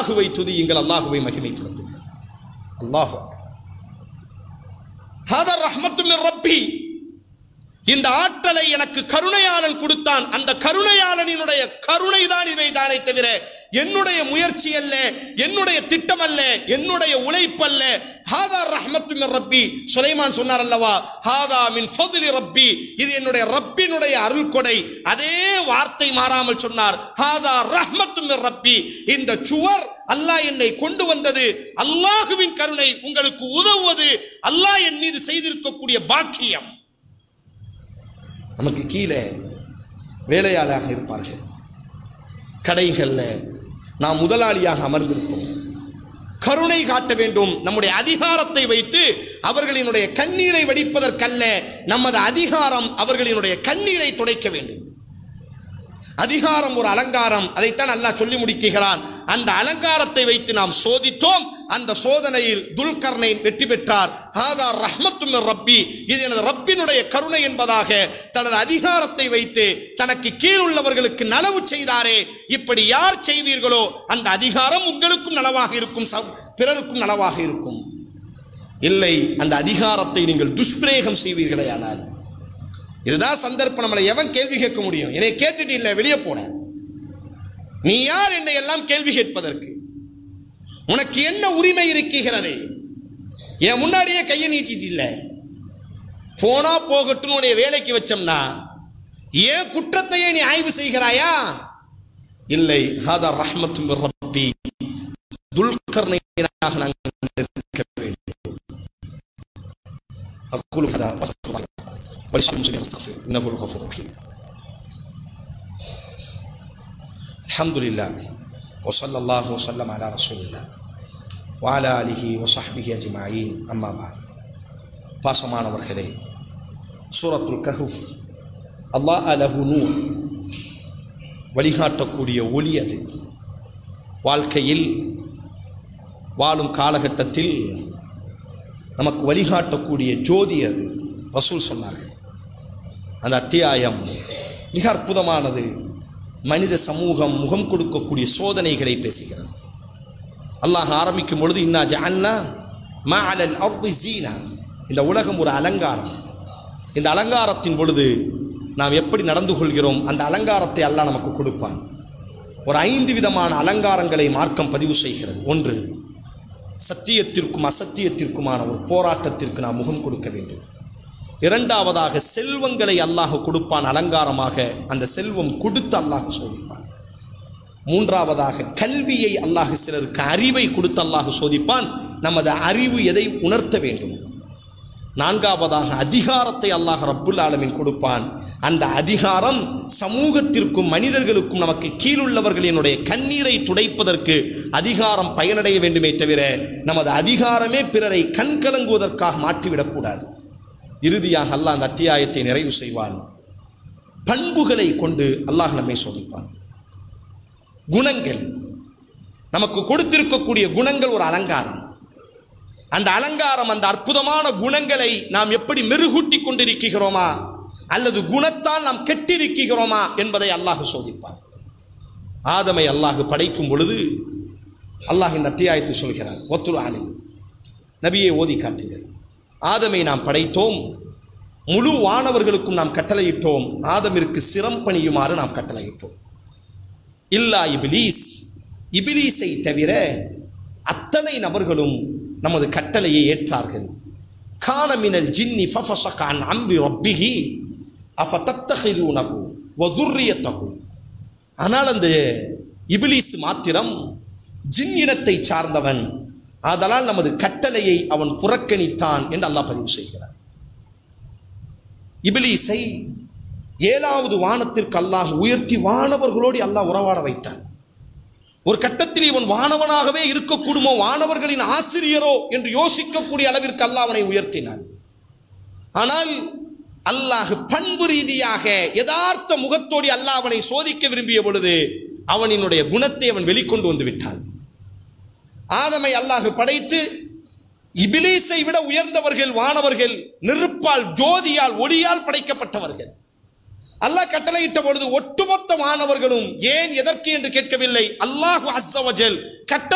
அல்லாஹுவை துதியுங்கள் அல்லாஹுவை மகிமைப்படுத்துங்கள் அல்லாஹு ஹாதா ரஹ்மத்து மின் ரப்பி இந்த ஆற்றலை எனக்கு கருணையாளன் கொடுத்தான் அந்த கருணையாளனினுடைய கருணை தான் இவை தானே தவிர என்னுடைய முயற்சி அல்ல என்னுடைய திட்டம் அல்ல என்னுடைய உழைப்பு அல்ல ஹாதா ரஹ்மத்து மின் ரப்பி சுலைமான் சொன்னார் அல்லவா ஹாதா மின் ஃபதுலி ரப்பி இது என்னுடைய ரப்பினுடைய அருள் கொடை அதே வார்த்தை மாறாமல் சொன்னார் ஹாதா ரஹ்மத்து மின் ரப்பி இந்த சுவர் அல்லாஹ் என்னை கொண்டு வந்தது அல்லாஹுவின் கருணை உங்களுக்கு உதவுவது அல்லாஹ் என் மீது செய்திருக்கக்கூடிய பாக்கியம் நமக்கு கீழே வேலையாளாக இருப்பார்கள் கடைகளில் நாம் முதலாளியாக அமர்ந்திருப்போம் கருணை காட்ட வேண்டும் நம்முடைய அதிகாரத்தை வைத்து அவர்களினுடைய கண்ணீரை வடிப்பதற்கல்ல நமது அதிகாரம் அவர்களினுடைய கண்ணீரை துடைக்க வேண்டும் அதிகாரம் ஒரு அலங்காரம் அதைத்தான் அல்லாஹ் சொல்லி முடிக்கிறான் அந்த அலங்காரத்தை வைத்து நாம் சோதித்தோம் அந்த சோதனையில் துல்கர்னை வெற்றி பெற்றார் ஹாதா ரஹ்மத்தும் ரப்பி இது எனது ரப்பினுடைய கருணை என்பதாக தனது அதிகாரத்தை வைத்து தனக்கு கீழுள்ளவர்களுக்கு நலவு செய்தாரே இப்படி யார் செய்வீர்களோ அந்த அதிகாரம் உங்களுக்கும் நலவாக இருக்கும் சவ்- பிறருக்கும் நலவாக இருக்கும் இல்லை அந்த அதிகாரத்தை நீங்கள் துஷ்பிரயோகம் செய்வீர்களே ஆனால் இதுதான் சந்தர்ப்பம் நம்மளை எவன் கேள்வி கேட்க முடியும் என்னை கேட்டுட்டு இல்லை வெளியே போன நீ யார் என்னை எல்லாம் கேள்வி கேட்பதற்கு உனக்கு என்ன உரிமை இருக்குகிறது என் முன்னாடியே கையை நீட்டிட்டு இல்லை போனா போகட்டும் உன்னை வேலைக்கு வச்சோம்னா ஏன் குற்றத்தையே நீ ஆய்வு செய்கிறாயா இல்லை ஹாதா ரஹ்மத்து மிர் ரப்பி துல்கர்ணையாக நாங்கள் இருக்க வேண்டும் அக்குலு ஹதா வஸ்துல்லாஹ் ولشر المسلمين فاستغفروا انه هو الغفور الرحيم الحمد لله وصلى الله وسلم على رسول الله وعلى آله وصحبه أجمعين أما بعد பாசமானவர்களே சூரத்துல் கஹுஃப் அல்லாஹ் அலஹு நூர் வழிகாட்டக்கூடிய ஒளி அது வாழ்க்கையில் வாழும் காலகட்டத்தில் நமக்கு வழிகாட்டக்கூடிய ஜோதி அது ரசூல் சொன்னார்கள் அந்த அத்தியாயம் மிக அற்புதமானது மனித சமூகம் முகம் கொடுக்கக்கூடிய சோதனைகளை பேசுகிறது அல்லாஹ் ஆரம்பிக்கும் பொழுது இன்னா ஜஅல்னா மா அலல் அர்தி ஜீனா இந்த உலகம் ஒரு அலங்காரம் இந்த அலங்காரத்தின் பொழுது நாம் எப்படி நடந்து கொள்கிறோம் அந்த அலங்காரத்தை அல்லாஹ் நமக்கு கொடுப்பான் ஒரு ஐந்து விதமான அலங்காரங்களை மார்க்கம் பதிவு செய்கிறது ஒன்று சத்தியத்திற்கும் அசத்தியத்திற்குமான ஒரு போராட்டத்திற்கு நாம் முகம் கொடுக்க வேண்டும் இரண்டாவதாக செல்வங்களை அல்லாஹ் கொடுப்பான் அலங்காரமாக அந்த செல்வம் கொடுத்து அல்லாஹ் சோதிப்பான் மூன்றாவதாக கல்வியை அல்லாஹ் சிலருக்கு அறிவை கொடுத்து அல்லாஹ் சோதிப்பான் நமது அறிவு எதை உணர்த்த வேண்டும் நான்காவதாக அதிகாரத்தை அல்லாஹ் ரப்புல் ஆலமீன் கொடுப்பான் அந்த அதிகாரம் சமூகத்திற்கும் மனிதர்களுக்கும் நமக்கு கீழுள்ளவர்களினுடைய கண்ணீரை துடைப்பதற்கு அதிகாரம் பயனடைய வேண்டுமே தவிர நமது அதிகாரமே பிறரை கண்கலங்குவதற்காக மாற்றிவிடக்கூடாது இறுதியாக அல்லாஹ் அந்த அத்தியாயத்தை நிறைவு செய்வான் பண்புகளை கொண்டு அல்லாஹ் நம்மை சோதிப்பான் குணங்கள் நமக்கு கொடுத்திருக்கக்கூடிய குணங்கள் ஒரு அலங்காரம் அந்த அலங்காரம் அந்த அற்புதமான குணங்களை நாம் எப்படி மெருகூட்டி கொண்டிருக்கிறோமா அல்லது குணத்தால் நாம் கெட்டிருக்கிறோமா என்பதை அல்லாஹ் சோதிப்பான் ஆதமை அல்லாஹ் படைக்கும் பொழுது அல்லாஹ் இந்த அத்தியாயத்தை சொல்கிறார் ஒத்துரு ஆலி நபியை ஓதி காட்டுங்கள் ஆதமை நாம் படைத்தோம் முழு வானவர்களுக்கும் நாம் கட்டளையிட்டோம் ஆதமிற்கு சிரம் பணியுமாறு நாம் கட்டளையிட்டோம் இல்லா இபிலீஸ் இபிலீஸை தவிர அத்தனை நபர்களும் நமது கட்டளையை ஏற்றார்கள் கானமினல் ஜின்னி ஃபஃபஸகான் அம்பி ரப்பிஹி அஃபதத்தஹிரூனஹு வதுர்ரியத்தஹு ஆனால் அந்த இபிலீஸ் மாத்திரம் ஜின் இனத்தை சார்ந்தவன் ஆதலால் நமது கட்டளையை அவன் புறக்கணித்தான் என்று அல்லாஹ் பதிவு செய்கிறார் இபிலீஸை ஏழாவது வானத்திற்கு அல்லாஹ் உயர்த்தி வானவர்களோடு அல்லாஹ் உறவாட வைத்தான் ஒரு கட்டத்தில் இவன் வானவனாகவே இருக்கக்கூடுமோ வானவர்களின் ஆசிரியரோ என்று யோசிக்கக்கூடிய அளவிற்கு அல்லாஹ் அவனை உயர்த்தினான் ஆனால் அல்லாஹ் பண்பு ரீதியாக யதார்த்த முகத்தோடு அல்லாஹ் அவனை சோதிக்க விரும்பிய பொழுது அவனினுடைய குணத்தை அவன் வெளிக்கொண்டு வந்து விட்டான் ஆதமை அல்லாஹ் படைத்து இபிலீஸை விட உயர்ந்தவர்கள் வானவர்கள் நெருப்பால் ஜோதியால் ஒளியால் படைக்கப்பட்டவர்கள் அல்லாஹ் கட்டளையிட்ட பொழுது ஒட்டுமொத்த மாணவர்களும் ஏன் எதற்கு என்று கேட்கவில்லை அல்லாஹு அஸ்ஸவஜல் கட்டளை